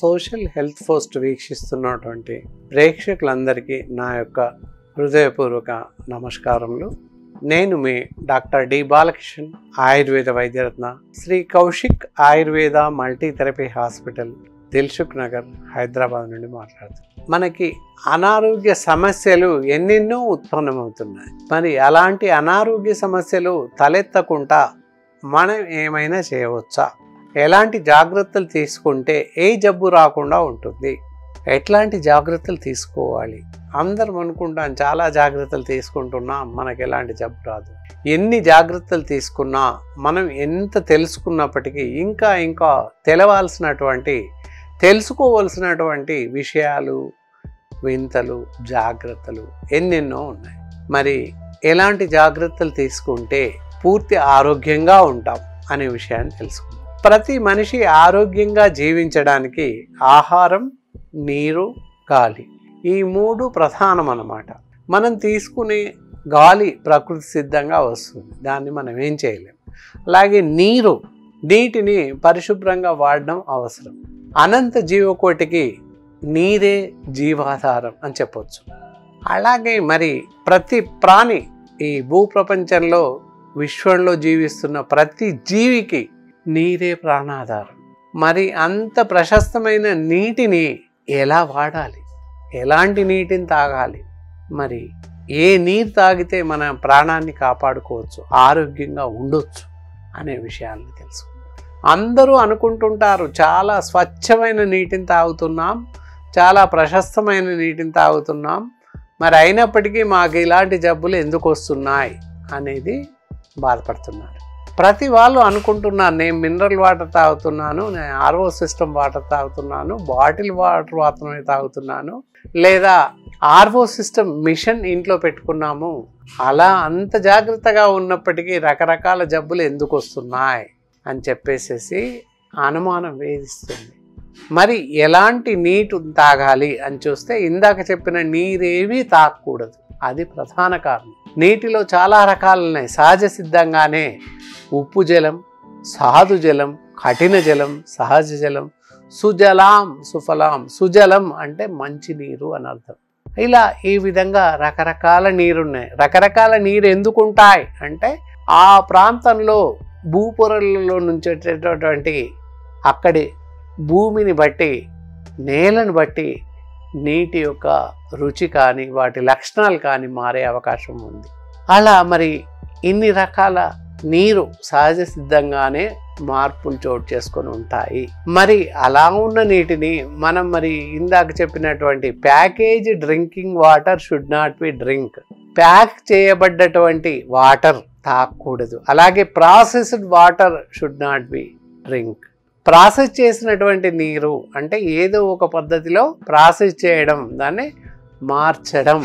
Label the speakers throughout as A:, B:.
A: social health post వీక్షిస్తున్నటువంటి ప్రేక్షకులందరికీ నా యొక్క హృదయపూర్వక నమస్కారములు నేను మీ డాక్టర్ డి బాలకిషన్ ఆయుర్వేద వైద్యరత్న Shri Kaushik Ayurveda multi therapy hospital Dilsukh Nagar Hyderabad నుండి మాట్లాడుతున్నాను మనకి అనారోగ్య సమస్యలు ఎన్నెన్నో ఉత్పన్నమవుతున్నాయి మరి అలాంటి అనారోగ్య సమస్యలు తలెత్తకుండా మనం ఏమైనా చేయవచ్చా ఎలాంటి జాగ్రత్తలు తీసుకుంటే ఏ జబ్బు రాకుండా ఉంటుంది ఎట్లాంటి జాగ్రత్తలు తీసుకోవాలి అందరం అనుకుంటాం చాలా జాగ్రత్తలు తీసుకుంటున్నా మనకి ఎలాంటి జబ్బు రాదు ఎన్ని జాగ్రత్తలు తీసుకున్నా మనం ఎంత తెలుసుకున్నప్పటికీ ఇంకా ఇంకా తెలవాల్సినటువంటి తెలుసుకోవలసినటువంటి విషయాలు వింతలు జాగ్రత్తలు ఎన్నెన్నో ఉన్నాయి మరి ఎలాంటి జాగ్రత్తలు తీసుకుంటే పూర్తి ఆరోగ్యంగా ఉంటాం అనే విషయాన్ని తెలుసుకుందాం ప్రతి మనిషి ఆరోగ్యంగా జీవించడానికి ఆహారం నీరు గాలి ఈ మూడు ప్రధానం అన్నమాట మనం తీసుకునే గాలి ప్రకృతి సిద్ధంగా వస్తుంది దాన్ని మనం ఏం చేయలేం అలాగే నీరు నీటిని పరిశుభ్రంగా వాడడం అవసరం అనంత జీవకోటికి నీరే జీవాధారం అని చెప్పొచ్చు అలాగే మరి ప్రతి ప్రాణి ఈ భూప్రపంచంలో విశ్వంలో జీవిస్తున్న ప్రతి జీవికి నీరే ప్రాణాధారం మరి అంత ప్రశస్తమైన నీటిని ఎలా వాడాలి ఎలాంటి నీటిని తాగాలి మరి ఏ నీరు తాగితే మన ప్రాణాన్ని కాపాడుకోవచ్చు ఆరోగ్యంగా ఉండొచ్చు అనే విషయాన్ని తెలుసుకుందాం అందరూ అనుకుంటుంటారు చాలా స్వచ్ఛమైన నీటిని తాగుతున్నాం చాలా ప్రశస్తమైన నీటిని తాగుతున్నాం మరి అయినప్పటికీ మాకు ఇలాంటి జబ్బులు ఎందుకు వస్తున్నాయి అనేది బాధపడుతున్నారు ప్రతి వాళ్ళు అనుకుంటున్నారు నేను మినరల్ వాటర్ తాగుతున్నాను నేను ఆర్ఓ సిస్టమ్ వాటర్ తాగుతున్నాను బాటిల్ వాటర్ మాత్రమే తాగుతున్నాను లేదా ఆర్ఓ సిస్టమ్ మిషన్ ఇంట్లో పెట్టుకున్నాము అలా అంత జాగ్రత్తగా ఉన్నప్పటికీ రకరకాల జబ్బులు ఎందుకు వస్తున్నాయి అని చెప్పేసేసి అనుమానం వేధిస్తుంది మరి ఎలాంటి నీటు తాగాలి అని చూస్తే ఇందాక చెప్పిన నీరేవి తాగకూడదు అది ప్రధాన కారణం నీటిలో చాలా రకాలు ఉన్నాయి సహజ సిద్ధంగానే ఉప్పు జలం సాధు జలం కఠిన జలం సహజ జలం సుజలాం సుఫలాం సుజలం అంటే మంచి నీరు అని అర్థం ఇలా ఈ విధంగా రకరకాల నీరున్నాయి రకరకాల నీరు ఎందుకు ఉంటాయి అంటే ఆ ప్రాంతంలో భూపొరలలో నుంచి వచ్చేటటువంటి అక్కడి భూమిని బట్టి నేలను బట్టి నీటి యొక్క రుచి కానీ వాటి లక్షణాలు కానీ మారే అవకాశం ఉంది అలా మరి ఇన్ని రకాల నీరు సహజ సిద్ధంగానే మార్పులు చోటు చేసుకొని ఉంటాయి మరి అలా ఉన్న నీటిని మనం మరి ఇందాక చెప్పినటువంటి package drinking water should not be drink pack చేయబడ్డటువంటి వాటర్ తాగకూడదు అలాగే processed water should not be drink process చేసినటువంటి నీరు అంటే ఏదో ఒక పద్ధతిలో ప్రాసెస్ చేయడం దాన్ని మార్చడం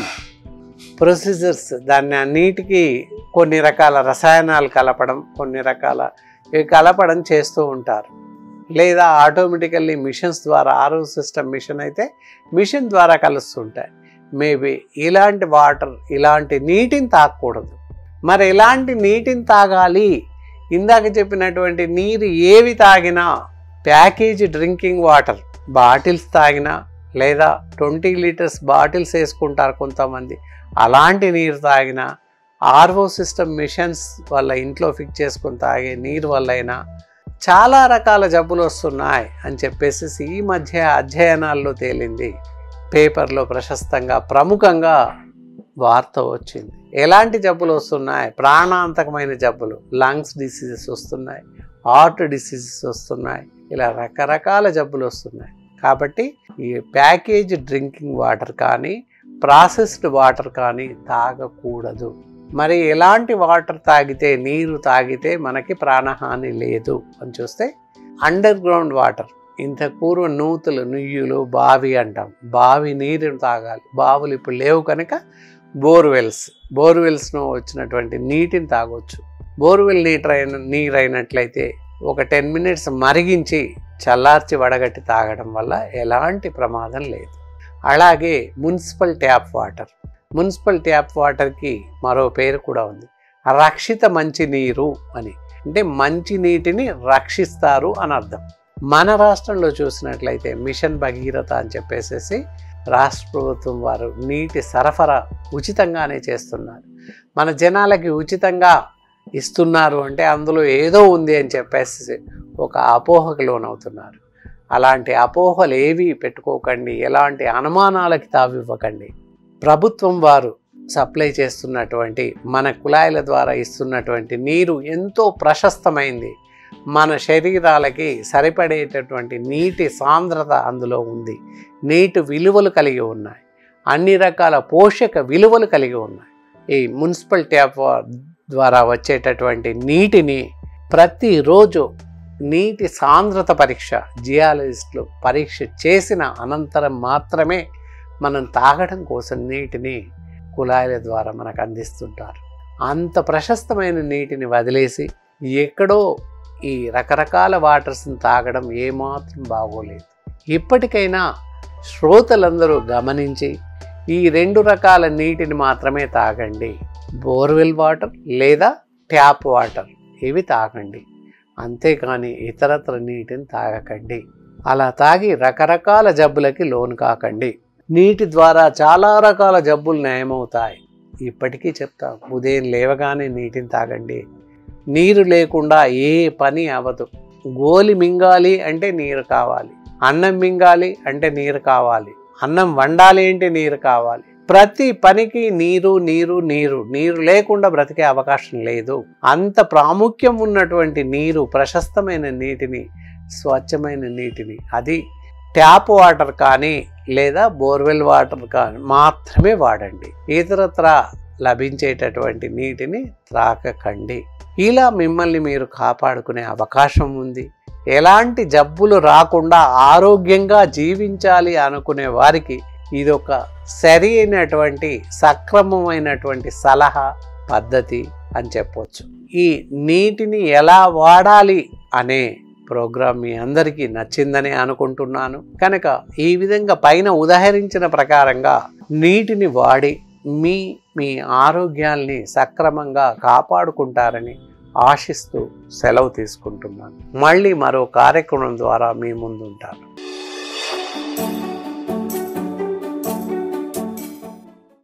A: ప్రొసీజర్స్ దాన్ని ఆ నీటికి కొన్ని రకాల రసాయనాలు కలపడం కొన్ని రకాల ఇవి కలపడం చేస్తూ ఉంటారు లేదా ఆటోమేటికల్లీ మిషన్స్ ద్వారా ఆరో సిస్టమ్ మిషన్ అయితే మిషన్ ద్వారా కలుస్తుంటాయి మేబీ ఇలాంటి వాటర్ ఇలాంటి నీటిని తాగకూడదు మరి ఎలాంటి నీటిని తాగాలి ఇందాక చెప్పినటువంటి నీరు ఏవి తాగినా ప్యాకేజ్ డ్రింకింగ్ వాటర్ బాటిల్స్ తాగినా లేదా ట్వంటీ లీటర్స్ బాటిల్స్ వేసుకుంటారు కొంతమంది అలాంటి నీరు తాగినా ఆర్ఓ సిస్టమ్ మిషన్స్ వల్ల ఇంట్లో ఫిక్స్ చేసుకుని తాగే నీరు వల్లైనా చాలా రకాల జబ్బులు వస్తున్నాయి అని చెప్పేసి ఈ మధ్య అధ్యయనాల్లో తేలింది పేపర్లో ప్రశస్తంగా ప్రముఖంగా వార్త వచ్చింది ఎలాంటి జబ్బులు వస్తున్నాయి ప్రాణాంతకమైన జబ్బులు లంగ్స్ డిసీజెస్ వస్తున్నాయి హార్ట్ డిసీజెస్ వస్తున్నాయి ఇలా రకరకాల జబ్బులు వస్తున్నాయి కాబట్టి ఈ ప్యాకేజ్ డ్రింకింగ్ వాటర్ కానీ ప్రాసెస్డ్ వాటర్ కానీ తాగకూడదు మరి ఎలాంటి వాటర్ తాగితే నీరు తాగితే మనకి ప్రాణహాని లేదు అని చూస్తే అండర్ గ్రౌండ్ వాటర్ ఇంతకు పూర్వం నూతులు నుయ్యులు బావి అంటాం బావి నీరుని తాగాలి బావులు ఇప్పుడు లేవు కనుక బోర్వెల్స్ బోర్వెల్స్ను వచ్చినటువంటి నీటిని తాగొచ్చు బోర్వెల్ నీటర్ అయిన నీరు అయినట్లయితే ఒక టెన్ మినిట్స్ మరిగించి చల్లార్చి వడగట్టి తాగడం వల్ల ఎలాంటి ప్రమాదం లేదు అలాగే municipal tap water municipal tap వాటర్కి మరో పేరు కూడా ఉంది రక్షిత మంచినీరు అని అంటే మంచి నీటిని రక్షిస్తారు అని అర్థం మన రాష్ట్రంలో చూసినట్లయితే మిషన్ భగీరథ అని చెప్పేసేసి రాష్ట్ర ప్రభుత్వం వారు నీటి సరఫరా ఉచితంగానే చేస్తున్నారు మన జనాలకి ఉచితంగా ఇస్తున్నారు అంటే అందులో ఏదో ఉంది అని చెప్పేసి ఒక అపోహకు లోనవుతున్నారు అలాంటి అపోహలు ఏవి పెట్టుకోకండి ఎలాంటి అనుమానాలకి తావివ్వకండి ప్రభుత్వం వారు సప్లై చేస్తున్నటువంటి మన కుళాయిల ద్వారా ఇస్తున్నటువంటి నీరు ఎంతో ప్రశస్తమైంది మన శరీరాలకి సరిపడేటటువంటి నీటి సాంద్రత అందులో ఉంది నీటి విలువలు కలిగి ఉన్నాయి అన్ని రకాల పోషక విలువలు కలిగి ఉన్నాయి ఈ మున్సిపల్ ట్యాప్ ద్వారా వచ్చేటటువంటి నీటిని ప్రతిరోజు నీటి సాంద్రత పరీక్ష జియాలజిస్టులు పరీక్ష చేసిన అనంతరం మాత్రమే మనం తాగడం కోసం నీటిని కుళాయిల ద్వారా మనకు అందిస్తుంటారు అంత ప్రశస్తమైన నీటిని వదిలేసి ఎక్కడో ఈ రకరకాల వాటర్స్ని తాగడం ఏమాత్రం బాగోలేదు ఇప్పటికైనా శ్రోతలందరూ గమనించి ఈ రెండు రకాల నీటిని మాత్రమే తాగండి బోర్వెల్ వాటర్ లేదా ట్యాప్ వాటర్ ఇవి తాగండి అంతేకాని ఇతరత్ర నీటిని తాగకండి అలా తాగి రకరకాల జబ్బులకి లోను కాకండి నీటి ద్వారా చాలా రకాల జబ్బులు నయమవుతాయి ఇప్పటికీ చెప్తా ఉదయం లేవగానే నీటిని తాగండి నీరు లేకుండా ఏ పని అవ్వదు గోలి మింగాలి అంటే నీరు కావాలి అన్నం మింగాలి అంటే నీరు కావాలి అన్నం వండాలి అంటే నీరు కావాలి ప్రతి పనికి నీరు నీరు నీరు నీరు లేకుండా బ్రతికే అవకాశం లేదు అంత ప్రాముఖ్యం ఉన్నటువంటి నీరు ప్రశస్తమైన నీటిని స్వచ్ఛమైన నీటిని అది ట్యాప్ వాటర్ కానీ లేదా బోర్వెల్ వాటర్ కానీ మాత్రమే వాడండి ఇతరత్ర లభించేటటువంటి నీటిని త్రాకకండి ఇలా మిమ్మల్ని మీరు కాపాడుకునే అవకాశం ఉంది ఎలాంటి జబ్బులు రాకుండా ఆరోగ్యంగా జీవించాలి అనుకునే వారికి ఇదొక సరి అయినటువంటి సక్రమమైనటువంటి సలహా పద్ధతి అని చెప్పొచ్చు ఈ నీటిని ఎలా వాడాలి అనే ప్రోగ్రాం మీ అందరికీ నచ్చిందని అనుకుంటున్నాను కనుక ఈ విధంగా పైన ఉదాహరించిన ప్రకారంగా నీటిని వాడి మీ మీ ఆరోగ్యాల్ని సక్రమంగా కాపాడుకుంటారని ఆశిస్తూ సెలవు తీసుకుంటున్నాను మళ్ళీ మరో కార్యక్రమం ద్వారా మీ ముందుంటాను